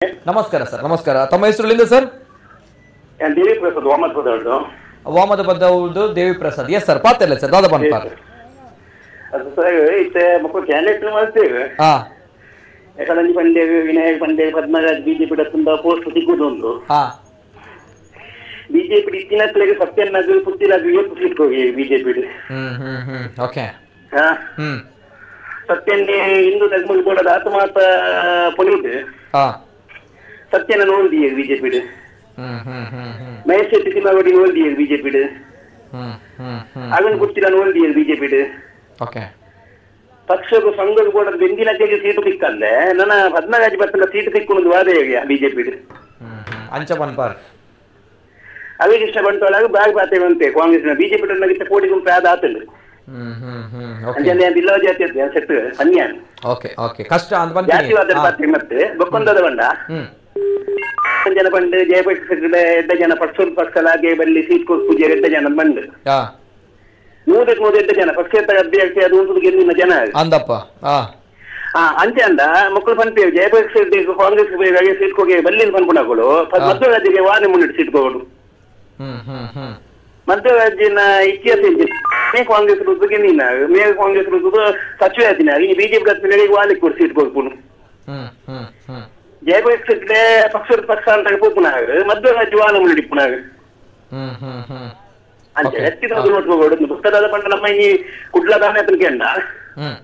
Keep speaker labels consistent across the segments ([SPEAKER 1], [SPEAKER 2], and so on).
[SPEAKER 1] ನಮಸ್ಕಾರ ಸರ್ ನಮಸ್ಕಾರ ತಮ್ಮ ಹೆಸರುಲಿಂದ ಸರ್
[SPEAKER 2] ನಾನು ದೇವಿ ಪ್ರಸಾದ್ ವಾಮತ್ ಪ್ರಸಾದ್
[SPEAKER 1] ವಾಮದ ಬದ್ದವುದು ದೇವಿ ಪ್ರಸಾದ್ ಎಸ್ ಸರ್ ಪಾತಿರ್ಲಿ ಸರ್ ದಾದಾ ಪನ್ಪಾರ್
[SPEAKER 2] ಅದು ಸರ್ ಇತ್ತೆ ಮಕ್ಕಳು ಕ್ಯಾಂಡಿಡೇಟ್ ಮಾಡ್ತೇವೆ
[SPEAKER 1] ಹಾ
[SPEAKER 2] ಯಾಕಂದ್ರೆ ಪಂಡೆ ವಿನಾಯಕ್ ಪಂಡೆ ಪದ್ಮರಾಜ್ ಬಿಜೆಪಿ ತುಂಬಾ ಪೋಸ್ಟ್ ಸಿಗುದು ಒಂದು
[SPEAKER 1] ಹಾ
[SPEAKER 2] ಬಿಜೆಪಿ ಇತ್ತಿನತ್ಲೆಗೆ ಸತ್ಯನಾಗ್ ಪುತ್ತಿರಾಜ್ ಇವತ್ತು ಸೀಟ್ ಹೋಗಿ BJP
[SPEAKER 1] hmm hmm hmm okay
[SPEAKER 2] ಹಾ
[SPEAKER 1] ಹ್ಮ್
[SPEAKER 2] ಸತ್ಯನ್ನೇ ಹಿಂದೂ ಧರ್ಮ ಕೂಡ ಆತ್ಮಾತ ಪೊಲೀಸ್
[SPEAKER 1] ಹಾ
[SPEAKER 2] ಸತ್ಯನ ನೋಡಿದೀಯ BJP
[SPEAKER 1] hmm hmm hmm hmm
[SPEAKER 2] Mahesh Shetty ಸಿನಿಮಾವಡಿ ನೋಡಿದೀಯ ಬಿಜೆಪಿ
[SPEAKER 1] ಹ್ಮ್ ಹ್ಮ್ ಹ್ಮ್
[SPEAKER 2] ಅದನ್ನು ಗೊತ್ತಿಲ್ಲ ನೋಡಿದೀಯ ಬಿಜೆಪಿ
[SPEAKER 1] ಓಕೆ
[SPEAKER 2] ಪಕ್ಷದ ಸಂಘದ ಕೂಡ ಬೆಂದಿನಕ್ಕೆ ಸೀಟು ಸಿಕ್ಕಂದ್ರೆ ನನ್ನ ಪದ್ಮರಾಜ್ ಭಟ್ಟನ ಸೀಟು ಸಿಕ್ಕುವುದು ವಾದ ಹೇಗೆ ಬಿಜೆಪಿ
[SPEAKER 1] ಹ್ಮ್ ಹ್ಮ್ ಅಂಚ ಪನ್ಪಾರ್
[SPEAKER 2] ಅವಿಕೃಷ್ಣ ಬಂಟ್ವಾಳ ಬಾಗ್ ಬಾತೇವೆ ಅಂತೆ ಕಾಂಗ್ರೆಸ್ನ ಬಿಜೆಪಿ ನಗಿತ್ತ ಕೋಟಿ ಗುಂಪು ಆದ ಆತಂದು
[SPEAKER 1] ಹ್ಮ್ ಹ್ಮ್ ಹ್ಮ್ ಓಕೆ
[SPEAKER 2] ಅಂಜನೆ ಬಿಲ್ಲವ ಜಾತಿ ಅದ್ದೆ ಸೆಟ್ ಅನ್ಯಾನ್
[SPEAKER 1] ಓಕೆ ಓಕೆ ಕಷ್ಟ ಅಂತ ಬಂತೀನಿ
[SPEAKER 2] ಜಾತಿವಾದ ಪಾರ್ಟಿ ಮತ್ತೆ ಬೊಕ್ಕೊಂದದ ಬಂಡ
[SPEAKER 1] ಹ್ಮ್
[SPEAKER 2] ಜನ ಬಂದು ಜಯಪಕ್ಷ ಎಡ್ಡ ಜನ ಪಕ್ಷದ ಪಕ್ಷಲಾಗೆ ಬಲ್ಲಿ ಸೀಟ್ ಕೊಟ್ಟು ಪೂಜೆ ಎಡ್ಡ ಜನ ಬಂದು
[SPEAKER 1] ಹಾ
[SPEAKER 2] ನೂರಕ್ಕೆ ನೂರ ಎಡ್ಡ ಜನ ಪಕ್ಷೇತರ ಅಭ್ಯರ್ಥಿ ಅದು ಒಂದು ಗೆಲ್ಲಿನ ಜನ
[SPEAKER 1] ಅಂದಪ್ಪ ಹಾ
[SPEAKER 2] ಆ ಅಂಚೆ ಅಂದ ಮಕ್ಕಳು ಪಂಪೆ ಜಯಪಕ್ಷ ಕಾಂಗ್ರೆಸ್ ಸೀಟ್ ಹೋಗಿ ಬಲ್ಲಿನ ಪನ್ಪುಣಗಳು ಮಧ್ಯ ವಾದ ಮುನ್ನಿಟ್ಟು ಸೀಟ್ ಕೊಡು
[SPEAKER 1] ಹ್ಮ್ ಹ್ಮ್ ಹ್ಮ್
[SPEAKER 2] ಮಧ್ಯರಾಜ್ಯನ ಇತಿಹಾಸ ಇದೆ ಮೇ ಕಾಂಗ್ರೆಸ್ ರುದ್ದುಗೆ ನೀನ ಮೇ ಕಾಂಗ್ರೆಸ್ ರುದ್ದು ಸಚಿವ ಆದಿನ ಈ ಬಿಜೆಪಿ ಗತ್ತಿನಲ್ಲಿ ವಾಲಿಕ್ ಕೊಡಿ ಸೀಟ್ ಕೊಡ್ಕೊಂಡು
[SPEAKER 1] ಹ್ಮ್ ಹ್ಮ್ ಹ್ಮ್
[SPEAKER 2] ಜಯಪಕ್ಷಕ್ಕೆ ಪಕ್ಷದ ಪಕ್ಷ ಅಂತ ಪೋಪುನಾಗ ಮಧ್ಯರಾಜ್ಯ ವಾನ ಮುಡಿಪುನಾಗ
[SPEAKER 1] ಹ್ಮ್ ಹ್ಮ್ ಹ್ಮ್
[SPEAKER 2] ಅಂಚೆ
[SPEAKER 1] Okay.
[SPEAKER 2] ಎತ್ತಿನ ನೋಡ್ಕೋಬಹುದು ಪುಸ್ತಕದ ಪಂಡ ನಮ್ಮ ಈ ಕುಡ್ಲ ದಾನ ಅತನಕ್ಕೆ ಅಂಡ
[SPEAKER 1] ಹ್ಮ್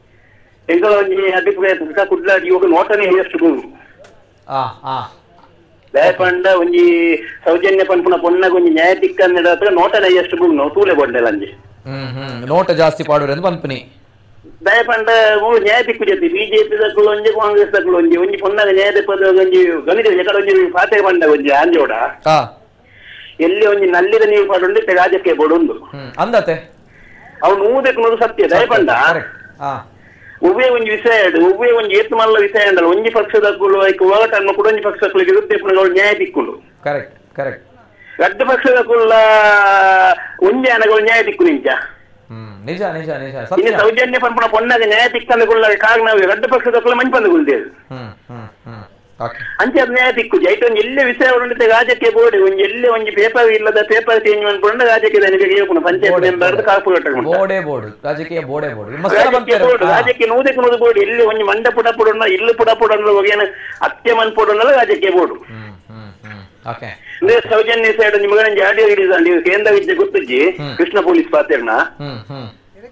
[SPEAKER 2] ಎಂಗ ಒಂಜಿ ಅಭಿಪ್ರಾಯ ಪುಸ್ತಕ ಕುಡ್ಲ ಇವಾಗ ನೋಟನೇ ಎಷ್ಟು ಭೂಮಿ
[SPEAKER 1] ಆ ಆ
[SPEAKER 2] ದಯಪಂಡ ಒಂಜಿ ಸೌಜನ್ಯ ಪಂಪುನ ಪೊನ್ನಗ ಒಂಜಿ ನ್ಯಾಯ ತಿಕ್ಕನ್ನಡ ಹತ್ರ ನೋಟನೇ ಎಷ್ಟು ಭೂಮಿ ನಾವು ತೂಲೆ ಬಡ್ಡೆಲ್ಲ ಅಂಜಿ
[SPEAKER 1] ಹ್ಮ್ ಹ್ಮ್ ನೋಟ ಜಾಸ್ತಿ ಪಾಡೋರು ಅಂತ ಪನ್ಪನಿ
[SPEAKER 2] ದಯಪಂಡ ಮೂರು ನ್ಯಾಯ ದಿಕ್ಕು ಜೊತೆ ಬಿಜೆಪಿ ದಕ್ಕಲು ಒಂಜಿ ಕಾಂಗ್ರೆಸ್ ದಕ್ಕಲು ಒಂಜಿ ಒಂಜಿ ಪೊನ್ನಾಗ ನ್ಯಾಯ ದಿಕ್ಕದ ಒಂಜಿ ಗಣಿತ ಎಕಡ ಒಂಜಿ ಪಾತೆ ಬಂಡ ಒಂಜಿ ಆಂಜೋಡ
[SPEAKER 1] ಹಾ
[SPEAKER 2] ಎಲ್ಲಿ ಒಂಜಿ ನಲ್ಲಿದ ನೀರು ಪಡುಂಡು ಇತ್ತೆ ರಾಜಕ್ಕೆ ಬಡುಂದು
[SPEAKER 1] ಹ್ಮ್ ಅಂದತೆ
[SPEAKER 2] ಅವ್ನು ಊದಕ್ಕೆ ನೋಡು ಸತ್ಯ ದಯಪಂಡ
[SPEAKER 1] ಕರೆಕ್ಟ್ ಹಾ
[SPEAKER 2] ಉಭಯ ಒಂಜಿ ವಿಷಯ ಇಡು ಉಭಯ ಒಂಜಿ ಏತ್ ಮಲ್ಲ ವಿಷಯ ಅಂಡಲ್ಲ ಒಂಜಿ ಪಕ್ಷದಕ್ಕುಲು ಐಕ್ ಹೋರಾಟನ್ನು ಕೂಡ ಒಂಜಿ ಪಕ್ಷದಕ್ಕುಲು ವಿರುದ್ಧ ಪುನಗಳು ನ್ಯಾಯ ದಿಕ್ಕುಂಡು
[SPEAKER 1] ಕರೆಕ್ಟ್ ಕರೆಕ್ಟ್
[SPEAKER 2] ರಡ್ಡು ಪಕ್ಷದಕ್ಕುಲ್ಲ ಒಂಜಿ ಅನಗಳು ನ್ಯಾಯ ದಿಕ್ಕು ನಿಂಚ
[SPEAKER 1] ಹ್ಮ್ ನಿಜ ನಿಜ ನಿಜ
[SPEAKER 2] ಇನ್ನು
[SPEAKER 1] ಸತ್ಯ
[SPEAKER 2] ಸೌಜನ್ಯ ಪಂಪನ ಪೊನ್ನಾಗ ನ್ಯಾಯ ದಿಕ್ಕಂದುಕೊಳ್ಳ ಕಾರಣ ರಡ್ಡು ಪಕ್ಷದಕ್ಕುಲ್ಲ ಮಂಚ್ ಬಂದುಗುಳ್ದೇವು
[SPEAKER 1] ಹ್ಮ್ ಹ್ಮ್ ಹ್ಮ್ ಓಕೆ
[SPEAKER 2] ಅಂಚೆ ಅದು ನ್ಯಾಯ ದಿಕ್ಕು ಜೈಟ್ ಒಂಜಿ ಎಲ್ಲೇ ವಿಷಯ ಉಂಡಿತೆ ರಾಜ್ಯಕ್ಕೆ ಬೋಡಿ ಒಂಜಿ ಎಲ್ಲೇ ಒಂಜಿ ಪೇಪರ್ ಇಲ್ಲದ ಪೇಪರ್ ಚೇಂಜ್ ಮಾಡ್ಕೊಂಡು ರಾಜ್ಯಕ್ಕೆ ನನಗೆ ಹೇಳ್ಕೊಂಡು ಪಂಚಾಯತ್ ಮೆಂಬರ್ ಕಾರ್ಪೊರೇಟರ್
[SPEAKER 1] ಬೋಡೆ ಬೋರ್ಡ್ ರಾಜಕೀಯ ಬೋಡೆ ಬೋರ್ಡ್ ನಿಮ್ಮ ಸ್ಥಳ
[SPEAKER 2] ರಾಜಕೀಯ
[SPEAKER 1] ಬಂತೇರು.
[SPEAKER 2] ಬೋರ್ಡ್
[SPEAKER 1] ಹಾ.
[SPEAKER 2] ರಾಜ್ಯಕ್ಕೆ ನೂದಕ್ಕೆ ನೂದು ಬೋರ್ಡ್ ಎಲ್ಲಿ ಒಂಜಿ ಮಂಡ ಪುಡ ಪುಡನ್ನ ಇಲ್ಲು ಪುಡ ಪುಡನ್ನ ಹೋಗೇನು ಅತ್ಯ ಮನ್ ಪುಡನ್ನಲ್ಲ ರಾಜಕೀಯ ಬೋರ್ಡ್
[SPEAKER 1] ಹ್ಮ್ ಹ್ಮ್ ಹ್ಮ್ ಓಕೆ
[SPEAKER 2] ಅಂದ್ರೆ ಸೌಜನ್ಯ ಸೈಡ್ ನಿಮಗೆ ಆಡಿಯೋ ಹಿಡಿದ ನೀವು ಕೇಂದ್ರ ವಿದ್ಯೆ ಗೊತ್ತಿಜ್ಜಿ
[SPEAKER 1] ಹ್ಮ್.
[SPEAKER 2] ಕೃಷ್ಣ ಪೊಲೀಸ್ ಪಾತ್ರನ
[SPEAKER 1] ಹ್ಮ್ ಹ್ಮ್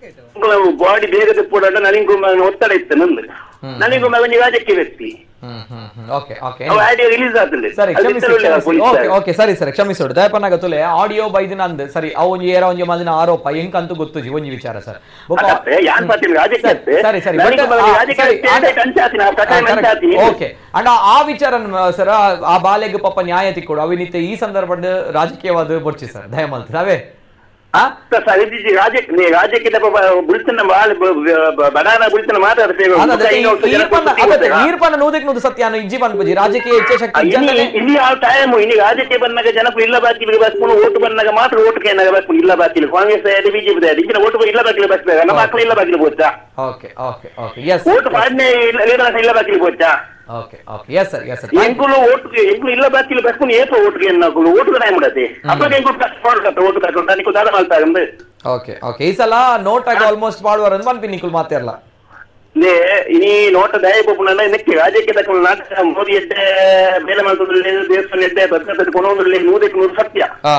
[SPEAKER 2] ಬಾಡಿ ಬೇಗ ತಿಪ್ಪುಡ ನನಗೆ ಕುಮಾರ್ ಒತ್ತಡ ಇತ್ತು ನಂದು
[SPEAKER 1] ಹ್ಮ್.
[SPEAKER 2] ನನಗೆ ಕುಮಾರ್ ಒಂಜಿ ರಾಜಕೀಯ ವ್ಯಕ್ತಿ
[SPEAKER 1] hmm hmm hmm okay okay
[SPEAKER 2] ಅವ ಆಡಿಯೋ ರಿಲೀಸ್ ಆಗ್ತದೆ
[SPEAKER 1] ಸರಿ
[SPEAKER 2] ಅದು
[SPEAKER 1] ಕ್ಷಮಿಸಿ
[SPEAKER 2] ಇತ್ತರೊಳ್ಳೆ
[SPEAKER 1] ಕ್ಷಮಿಸಿ
[SPEAKER 2] ಪೊಲೀಸ್
[SPEAKER 1] ಓಕೆ
[SPEAKER 2] ಸರ್.
[SPEAKER 1] ಓಕೆ ಸರಿ ಸರಿ ಕ್ಷಮಿಸೋಡು ದಯಪನ್ನಾಗ ತುಲೆ ಆಡಿಯೋ ಬೈದಿನ ಅಂದ್ ಸರಿ ಅವು ಒಂಜಿ ಏರ ಒಂಜಿ ಮಂದಿನ ಆರೋಪ ಎಂಕಂತೂ ಗೊತ್ತುಜಿ ಒಂಜಿ ವಿಚಾರ ಸರ್ ಬೊಕ-
[SPEAKER 2] ಅದಕ್ಕೆ ಯಾನ್ ಪಾರ್ಟಿ ರಾಜಕೀಯ
[SPEAKER 1] ಸರಿ,
[SPEAKER 2] ಅತ್ತೆ.
[SPEAKER 1] ಸರಿ ಸರಿ
[SPEAKER 2] ನನಗೆ
[SPEAKER 1] ಬಟ್
[SPEAKER 2] ಕುಮಾರ್
[SPEAKER 1] ಆ,
[SPEAKER 2] ರಾಜಕೀಯ
[SPEAKER 1] ಸರಿ,
[SPEAKER 2] ವ್ಯಕ್ತಿ
[SPEAKER 1] ಆಗ-
[SPEAKER 2] ಅಂತ ಅಂಚಾತೀನಿ, ಆ ಪ್ರಕಾರ
[SPEAKER 1] ಆ, correct.
[SPEAKER 2] ಅಂಚಾತೀನಿ.
[SPEAKER 1] ಓಕೆ ಅಂಡ್ ಆ ವಿಚಾರ ಸರ್ ಆ ಬಾಲೆಗ್ ಪಾಪ ನ್ಯಾಯ ತಿಕ್ಕೊಡು ಅವಿನಿತ್ಯ ಈ ಸಂದರ್ಭದ ರಾಜಕೀಯವಾದ ಬೊಡ್ಚಿ ಸರ್ ದಯಮಂತ್ ನಾವೇ ಆ
[SPEAKER 2] ಸರ್, ಇದು ರಾಜಕೀಯ ನೀ ರಾಜಕೀಯದ ಬುಳ್ತನ ಬಡಾನ ಬುಳ್ತನ ಮಾತಾಡ್ತೇವೆ
[SPEAKER 1] ಅದೇ ನೀರ್ಪನ್ನ ನೂದಕ್ ನೂದು ಸತ್ಯ ಅನ್ನೋ ಇಜ್ಜಿ ಪನ್ಪಜಿ ರಾಜಕೀಯ ಇಚ್ಛಾಶಕ್ತಿ ಜನತೆ
[SPEAKER 2] ಇಲ್ಲಿ ಯಾವ ಟೈಮ್ ಇನ್ನು ರಾಜಕೀಯ ಬಂದಾಗ ಜನಪು ಇಲ್ಲ ಬಾಕಿಲಿಗೆ ಬಸ್ಕೊಂಡು ಓಟು ಬಂದಾಗ ಮಾತ್ರ ಓಟು ಏನಾಗ ಬಸ್ಕೊಂಡು ಇಲ್ಲ ಬಾಕಿಲಿ ಕಾಂಗ್ರೆಸ್ ಆಯ್ತು ಬಿಜೆಪಿ ಆಯ್ತು ಇಂಚಿನ ಓಟು ಇಲ್ಲ ಬಾಕಿಲಿ ಬಸ್ಬೇಕು ನಮ್ಮ ಮಕ್ಕಳು ಇಲ್ಲ ಬಾಕಿಲಿ ಬೋಚಾ
[SPEAKER 1] okay okay okay yes
[SPEAKER 2] vote ಪಾಡ್ನೆ ಲೀಡರ್ ಇಲ್ಲ ಬಾಕಿಲಿ ಬೋಚಾ
[SPEAKER 1] okay okay yes sir yes sir
[SPEAKER 2] ಎಂಕುಲು ಓಟು ಎಂಕುಲು ಇಲ್ಲ ಬಾಕಿಲಿ ಬಸ್ಕೊಂಡು ಏಪ ಓಟು ಎನ್ನಕುಲು ಓಟು ಟೈಮ್ ಮಾಡತ್ತೆ ಅಪ್ಪ ಎಂಕುಲು ಕಷ್ಟ ಓಟು ಕಟ್ಟು ನನಗೆ ದಾದ ಮಾಡ್ತಾರೆ ಅಂದ್ರೆ
[SPEAKER 1] ಓಕೆ ಓಕೆ ಈ ಸಲ ನೋಟ್ ಆಗಿ ಆಲ್ಮೋಸ್ಟ್ ಮಾಡುವಾರ ಅಂತ ಪನ್ಪಿ ನಿಕುಲ್ ಮಾತಿರಲ್ಲ
[SPEAKER 2] ನೇ ಇನಿ ನೋಟ ದಯ ಪೊಪ್ಪುನ ನೆಕ್ಕಿ ರಾಜ್ಯಕ್ಕೆ ತಕೊಂಡು ನಾಟಕ ಮೋದಿ ಎಡ್ಡೆ ಬೇಲೆ ಮಾಡ್ತದ್ರಲ್ಲಿ ದೇವಸ್ಥಾನ ಎಡ್ಡೆ ಭದ್ರತೆ ಕೊನೊಂದ್ರಲ್ಲಿ ನೂರಕ್ಕೆ ನೂರು ಸತ್ಯ
[SPEAKER 1] ಹಾ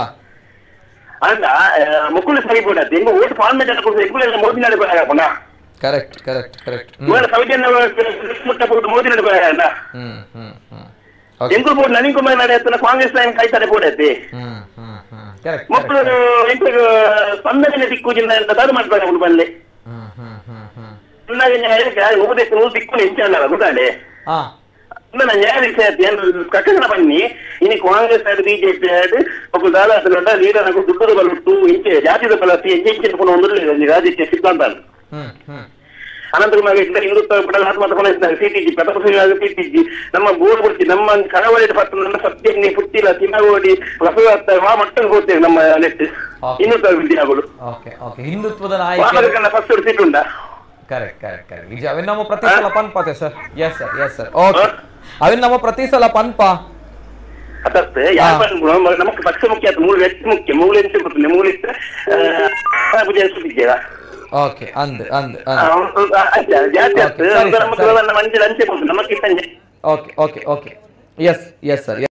[SPEAKER 2] ಅಂದ ಮುಕ್ಕುಳು ಸರಿಪಡತ್ತೆ ಹೆಂಗ ಓಟ್ ಪಾರ್ಮೆಂಟ್ ಅನ್ನ ಕೊಡ್ತಾರೆ ಹೆಂಗುಳೆಲ್ಲ ಮೋದಿ ನಡೆ ಹಾಕೋಣ
[SPEAKER 1] ಕರೆಕ್ಟ್ ಕರೆಕ್ಟ್ ಕರೆಕ್ಟ್
[SPEAKER 2] ಇವಾಗ ಸೌಜನ್ಯ ಮುಟ್ಟ ಕೊಟ್ಟು ಮೋದಿ ನಡೆ ಹಾಕಂಡ
[SPEAKER 1] ಹ್ಮ್ ಹ್ಮ್ ಹ್ಮ್ ಓಕೆ
[SPEAKER 2] ಹೆಂಗು ಬೋರ್ಡ್ ನವೀನ್ ಕುಮಾರ್ ನಡೆ ಹತ್ತಿರ ಕಾಂಗ್ರೆಸ್ ಲೈನ್ ಕಾಯ್ತಾರೆ ಪೋಡತ್ತೆ
[SPEAKER 1] ಹ್ಮ್ ಹ್ಮ್ ಹ್ಮ್ ಕರೆಕ್ಟ್
[SPEAKER 2] ಮಕ್ಕಳು ಎಂಟು ಸ್ಪಂದನೆ ದಿಕ್ಕುಜಿಂದ ಅಂತ ತಾದು ಮಾಡ್ತಾರೆ ಅವ್ರು ಬಂದೆ
[SPEAKER 1] ಹ್ಮ್ ಹ್ಮ್ ಹ್ಮ್ ಹ್ಮ್
[SPEAKER 2] ಚೆನ್ನಾಗಿ ನೂರಕ್ಕೆ ನೂರು ದಿಕ್ಕು ಎಂಚಲ್ಲ ಗೊತ್ತಾಳೆ
[SPEAKER 1] ಹಾ
[SPEAKER 2] ಇಲ್ಲ ನಾನು ನ್ಯಾಯ ವಿಷಯ ಪ್ರಕರಣ ಬನ್ನಿ ಇನ್ನು ಕಾಂಗ್ರೆಸ್ ಆಡ್ ಬಿಜೆಪಿ ಆಡ್ ఒక దాదాపు లీడర్ నాకు దుడ్డు బలుట్టు ఇంకే జాతీయ బలసి ఎంచెంచుకుని ఉందలేదు రాజకీయ సిద్ధాంతాలు
[SPEAKER 1] ಹ್ಮ್ ಹ್ಮ್
[SPEAKER 2] ಅನಂತಕುಮಾರ್ ಇದ್ದ ಹಿಂದುತ್ವ ಪಡೆದ ಆತ್ಮಹತ್ಯೆ ಸಿಟಿಜಿ ಪ್ರತಾಪ ಸಿಟಿಜಿ ನಮ್ಮ ಗೋಡು ಬಿಡ್ತಿ ನಮ್ಮ ಕಳವಳಿ ಪಟ್ಟು ನಮ್ಮ ಸತ್ಯಜ್ಞೆ ಪುಟ್ಟಿಲ ತಿಮಗೋಡಿ ರಸವತ್ತ ಆ ಮಟ್ಟಕ್ಕೆ ಹೋಗ್ತೇವೆ ನಮ್ಮ ನೆಟ್
[SPEAKER 1] Okay.
[SPEAKER 2] ಹಿಂದುತ್ವ ವಿದ್ಯಾಗಳು
[SPEAKER 1] ಓಕೆ ಓಕೆ ಹಿಂದುತ್ವದ ನಾಯಕ
[SPEAKER 2] ವಾಮದಕನ್ನ ಫಸ್ಟ್ ಸೀಟ್ ಉಂಟಾ
[SPEAKER 1] ಕರೆಕ್ಟ್ ಕರೆಕ್ಟ್ ಕರೆಕ್ಟ್ ನಿಜ ಅವೆ ನಮ್ಮ ಪ್ರತಿ ಸಲ ಪನ್ಪತೆ sir yes sir yes sir okay ಅವಿನ ನಮ್ಮ ಪ್ರತಿ ಸಲ ಪನ್ಪ
[SPEAKER 2] ಅರ್ಥಾತ್ ಯಾರು ನಮಗೆ ಪಕ್ಷ ಮುಖ್ಯ ಆಯ್ತು ಮೂಲ ವ್ಯಕ್ತಿ ಮುಖ್ಯ ಮೂಲ ಎಂತ ಗೊತ್ತಿಲ್ಲ ಮೂಲ ಇತ್ತ ಪೂಜೆ ಅನ್ಸುತ್ತಿದ್ದೀರಾ
[SPEAKER 1] ಓಕೆ ಅಂದ್ ಅಂದ್ ಅಂದ್
[SPEAKER 2] ಜಾತಿ
[SPEAKER 1] Okay, ಸರಿ, ಸರಿ,
[SPEAKER 2] ನಮ್ಮ ಮಂಜು ಅಂಚೆ ಬಂತು ನಮಗಿಂತ
[SPEAKER 1] okay okay okay yes yes sir